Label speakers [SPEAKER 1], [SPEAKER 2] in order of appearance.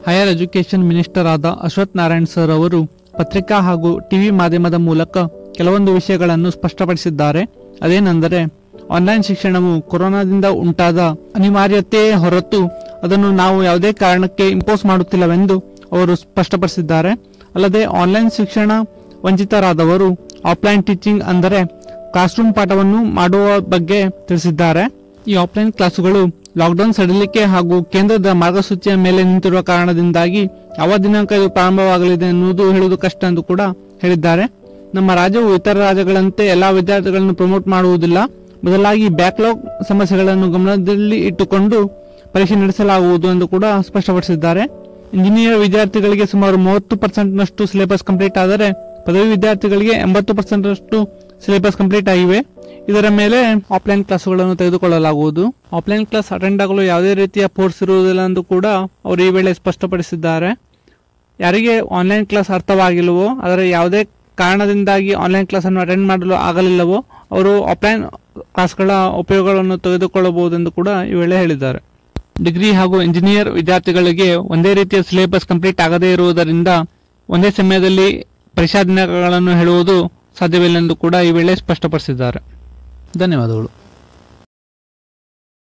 [SPEAKER 1] higher education minister ಆದ Ashwath Narayan sir ಅವರು ಪತ್ರಿಕಾ ಹಾಗೂ ಟಿವಿ ಮಾಧ್ಯಮದ ಮೂಲಕ ಕೆಲವೊಂದು ವಿಷಯಗಳನ್ನು ಸ್ಪಷ್ಟಪಡಿಸಿದ್ದಾರೆ ಅದೇನೆಂದರೆ ಆನ್ಲೈನ್ ಶಿಕ್ಷಣವು ಕೊರೋನಾದಿಂದ ಉಂಟಾದ ಅನಿವಾರ್ಯತೆಯೇ ಹೊರತು ಅದನ್ನು ನಾವು ಯಾವುದೇ ಕಾರಣಕ್ಕೆ ಇಂಪೋಸ್ ಮಾಡುತ್ತಿಲ್ಲವೆಂದು ಅವರು ಸ್ಪಷ್ಟಪಡಿಸಿದ್ದಾರೆ ಅಲ್ಲದೆ ಆನ್ಲೈನ್ ಶಿಕ್ಷಣ ವಂಚಿತರಾದವರು ಆಫ್ಲೈನ್ ಟೀಚಿಂಗ್ ಅಂದರೆ ಕ್ಲಾಸ್ರೂಮ್ ಪಾಠವನ್ನು ಮಾಡುವ ಬಗ್ಗೆ ತಿಳಿಸಿದ್ದಾರೆ ಈ ಆಫ್ಲೈನ್ ಕ್ಲಾಸುಗಳು ಲಾಕ್ಡೌನ್ ಸಡಿಲಿಕೆ ಹಾಗೂ ಕೇಂದ್ರದ ಮಾರ್ಗಸೂಚಿಯ ಮೇಲೆ ನಿಂತಿರುವ ಕಾರಣದಿಂದಾಗಿ ಯಾವ ದಿನಾಂಕ ಇದು ಪ್ರಾರಂಭವಾಗಲಿದೆ ಎನ್ನುವುದು ಹೇಳುವುದು ಕಷ್ಟ ಎಂದು ಕೂಡ ಹೇಳಿದ್ದಾರೆ ನಮ್ಮ ರಾಜ್ಯವು ಇತರ ರಾಜ್ಯಗಳಂತೆ ಎಲ್ಲಾ ವಿದ್ಯಾರ್ಥಿಗಳನ್ನು ಪ್ರಮೋಟ್ ಮಾಡುವುದಿಲ್ಲ ಬದಲಾಗಿ ಬ್ಯಾಕ್ಲಾಗ್ ಸಮಸ್ಯೆಗಳನ್ನು ಗಮನದಲ್ಲಿ ಇಟ್ಟುಕೊಂಡು ಪರೀಕ್ಷೆ ನಡೆಸಲಾಗುವುದು ಎಂದು ಕೂಡ ಸ್ಪಷ್ಟಪಡಿಸಿದ್ದಾರೆ ಇಂಜಿನಿಯರ್ ವಿದ್ಯಾರ್ಥಿಗಳಿಗೆ ಸುಮಾರು ಮೂವತ್ತು ಪರ್ಸೆಂಟ್ನಷ್ಟು ಸಿಲೆಬಸ್ ಕಂಪ್ಲೀಟ್ ಆದರೆ ಪದವಿ ವಿದ್ಯಾರ್ಥಿಗಳಿಗೆ ಎಂಬತ್ತು ಪರ್ಸೆಂಟ್ನಷ್ಟು ಸಿಲೆಬಸ್ ಕಂಪ್ಲೀಟ್ ಆಗಿವೆ ಇದರ ಮೇಲೆ ಆಫ್ಲೈನ್ ಕ್ಲಾಸ್ಗಳನ್ನು ತೆಗೆದುಕೊಳ್ಳಲಾಗುವುದು ಆಫ್ಲೈನ್ ಕ್ಲಾಸ್ ಅಟೆಂಡ್ ಆಗಲು ಯಾವುದೇ ರೀತಿಯ ಫೋರ್ಸ್ ಇರುವುದಿಲ್ಲ ಎಂದು ಕೂಡ ಅವರು ಈ ವೇಳೆ ಸ್ಪಷ್ಟಪಡಿಸಿದ್ದಾರೆ ಯಾರಿಗೆ ಆನ್ಲೈನ್ ಕ್ಲಾಸ್ ಅರ್ಥವಾಗಿಲ್ಲವೋ ಆದರೆ ಯಾವುದೇ ಕಾರಣದಿಂದಾಗಿ ಆನ್ಲೈನ್ ಕ್ಲಾಸನ್ನು ಅಟೆಂಡ್ ಮಾಡಲು ಆಗಲಿಲ್ಲವೋ ಅವರು ಆಫ್ಲೈನ್ ಕ್ಲಾಸ್ಗಳ ಉಪಯೋಗಗಳನ್ನು ತೆಗೆದುಕೊಳ್ಳಬಹುದೆಂದು ಕೂಡ ಈ ವೇಳೆ ಹೇಳಿದ್ದಾರೆ ಡಿಗ್ರಿ ಹಾಗೂ ಇಂಜಿನಿಯರ್ ವಿದ್ಯಾರ್ಥಿಗಳಿಗೆ ಒಂದೇ ರೀತಿಯ ಸಿಲೆಬಸ್ ಕಂಪ್ಲೀಟ್ ಆಗದೇ ಇರುವುದರಿಂದ ಒಂದೇ ಸಮಯದಲ್ಲಿ ಪರೀಕ್ಷಾ ದಿನಾಂಕಗಳನ್ನು ಹೇಳುವುದು ಸಾಧ್ಯವಿಲ್ಲ ಎಂದು ಕೂಡ ಈ ವೇಳೆ ಸ್ಪಷ್ಟಪಡಿಸಿದ್ದಾರೆ ಧನ್ಯವಾದಗಳು